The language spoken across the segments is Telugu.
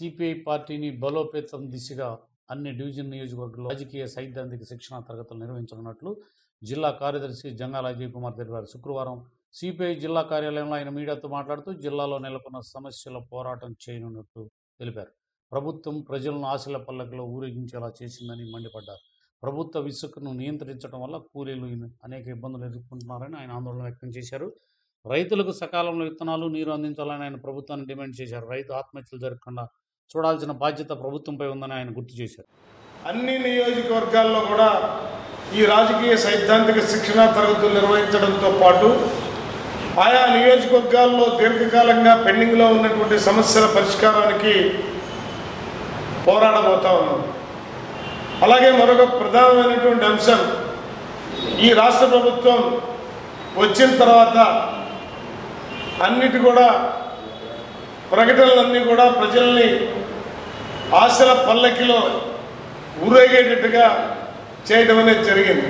సిపిఐ పార్టీని బలోపేతం దిశగా అన్ని డివిజన్ నియోజకవర్గాల్లో రాజకీయ సైద్ధాంతిక శిక్షణ తరగతులు నిర్వహించనున్నట్లు జిల్లా కార్యదర్శి జంగాల అజయ్ కుమార్ తెలిపారు శుక్రవారం సిపిఐ జిల్లా కార్యాలయంలో ఆయన మీడియాతో మాట్లాడుతూ జిల్లాలో నెలకొన్న సమస్యల పోరాటం చేయనున్నట్లు తెలిపారు ప్రభుత్వం ప్రజలను ఆశల పల్లకిలో ఊరేగించేలా చేసిందని మండిపడ్డారు ప్రభుత్వ ఇసుకను నియంత్రించడం వల్ల కూలీలు అనేక ఇబ్బందులు ఎదుర్కొంటున్నారని ఆయన ఆందోళన వ్యక్తం చేశారు రైతులకు సకాలంలో విత్తనాలు నీరు అందించాలని ఆయన ప్రభుత్వాన్ని డిమాండ్ చేశారు రైతు ఆత్మహత్యలు జరగకుండా చూడాల్సిన బాధ్యత ప్రభుత్వంపై ఉందని ఆయన గుర్తు చేశారు అన్ని నియోజకవర్గాల్లో కూడా ఈ రాజకీయ సైద్ధాంతిక శిక్షణా తరగతులు నిర్వహించడంతో పాటు ఆయా నియోజకవర్గాల్లో దీర్ఘకాలంగా పెండింగ్లో ఉన్నటువంటి సమస్యల పరిష్కారానికి పోరాడబోతా ఉన్నాం అలాగే మరొక ప్రధానమైనటువంటి అంశం ఈ రాష్ట్ర ప్రభుత్వం వచ్చిన తర్వాత అన్నిటి కూడా ప్రకటనలన్నీ కూడా ప్రజల్ని ఆశల పల్లకిలో ఊరేగేటట్టుగా చేయడం అనేది జరిగింది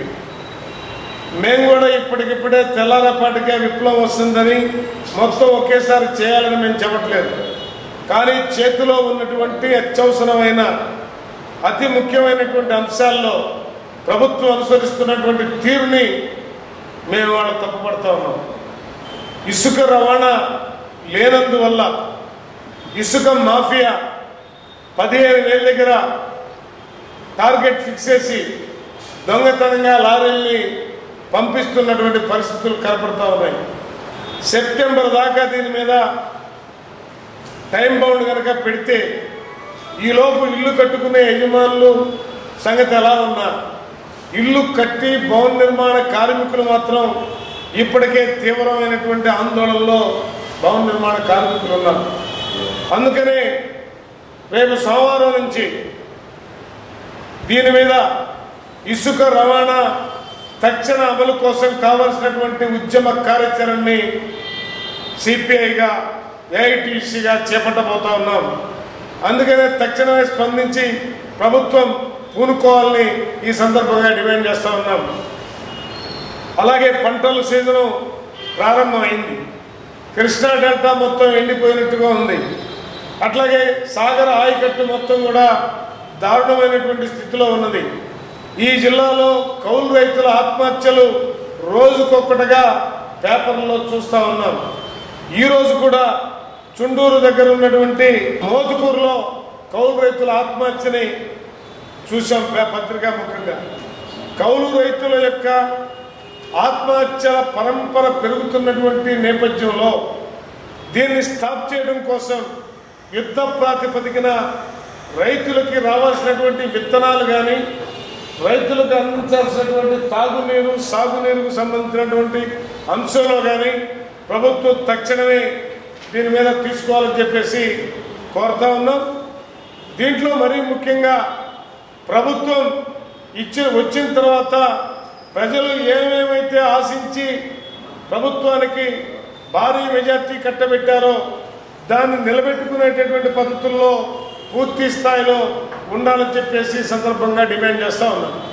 మేము కూడా ఇప్పటికిప్పుడే తెల్లారపాటికే విప్లవం వస్తుందని మొత్తం ఒకేసారి చేయాలని మేము చెప్పట్లేదు కానీ చేతిలో ఉన్నటువంటి అత్యవసరమైన అతి ముఖ్యమైనటువంటి అంశాల్లో ప్రభుత్వం అనుసరిస్తున్నటువంటి తీరుని మేము వాళ్ళు తప్పుపడతా ఉన్నాం ఇసుక రవాణా లేనందువల్ల ఇసుక మాఫియా పదిహేను వేల దగ్గర టార్గెట్ ఫిక్స్ చేసి దొంగతనంగా లారీల్ని పంపిస్తున్నటువంటి పరిస్థితులు కనపడతా ఉన్నాయి సెప్టెంబర్ దాకా దీని మీద టైం బౌండ్ కనుక పెడితే ఈలోపు ఇల్లు కట్టుకునే యజమానులు సంగతి ఎలా ఉన్నా ఇల్లు కట్టి భవన నిర్మాణ కార్మికులు మాత్రం ఇప్పటికే తీవ్రమైనటువంటి ఆందోళనలో భవన నిర్మాణ కార్మికులు ఉన్నారు అందుకనే రేపు సోమవారం నుంచి దీని మీద ఇసుక రవాణా తక్షణ అమలు కోసం కావలసినటువంటి ఉద్యమ కార్యాచరణని సిపిఐగా ఏఐటీసీగా చేపట్టబోతా ఉన్నాం అందుకనే తక్షణమే స్పందించి ప్రభుత్వం పూనుకోవాలని ఈ సందర్భంగా డిమాండ్ చేస్తూ ఉన్నాం అలాగే పంటల సీజను ప్రారంభమైంది కృష్ణా డెల్టా మొత్తం ఎండిపోయినట్టుగా ఉంది అట్లాగే సాగర ఆయకట్టు మొత్తం కూడా దారుణమైనటువంటి స్థితిలో ఉన్నది ఈ జిల్లాలో కౌలు రైతుల ఆత్మహత్యలు రోజుకొక్కటిగా పేపర్లో చూస్తూ ఉన్నాం ఈరోజు కూడా చుండూరు దగ్గర ఉన్నటువంటి మోతుకూరులో కౌలు రైతుల ఆత్మహత్యని చూసాం పే- పత్రికా ముఖంగా కౌలు రైతుల యొక్క ఆత్మహత్యల పరంపర పెరుగుతున్నటువంటి నేపథ్యంలో దీన్ని స్టాప్ చేయడం కోసం యుద్ధ ప్రాతిపదికన రైతులకి రావాల్సినటువంటి విత్తనాలు కానీ రైతులకు అందించాల్సినటువంటి తాగునీరు సాగునీరుకు సంబంధించినటువంటి అంశంలో కానీ ప్రభుత్వం తక్షణమే దీని మీద తీసుకోవాలని చెప్పేసి కోరుతా ఉన్నాం దీంట్లో మరీ ముఖ్యంగా ప్రభుత్వం ఇచ్చి వచ్చిన తర్వాత ప్రజలు ఏమేమైతే ఆశించి ప్రభుత్వానికి భారీ మెజార్టీ కట్టబెట్టారో దాన్ని నిలబెట్టుకునేటటువంటి పద్ధతుల్లో పూర్తి స్థాయిలో ఉండాలని చెప్పేసి ఈ సందర్భంగా డిమాండ్ చేస్తా ఉన్నాం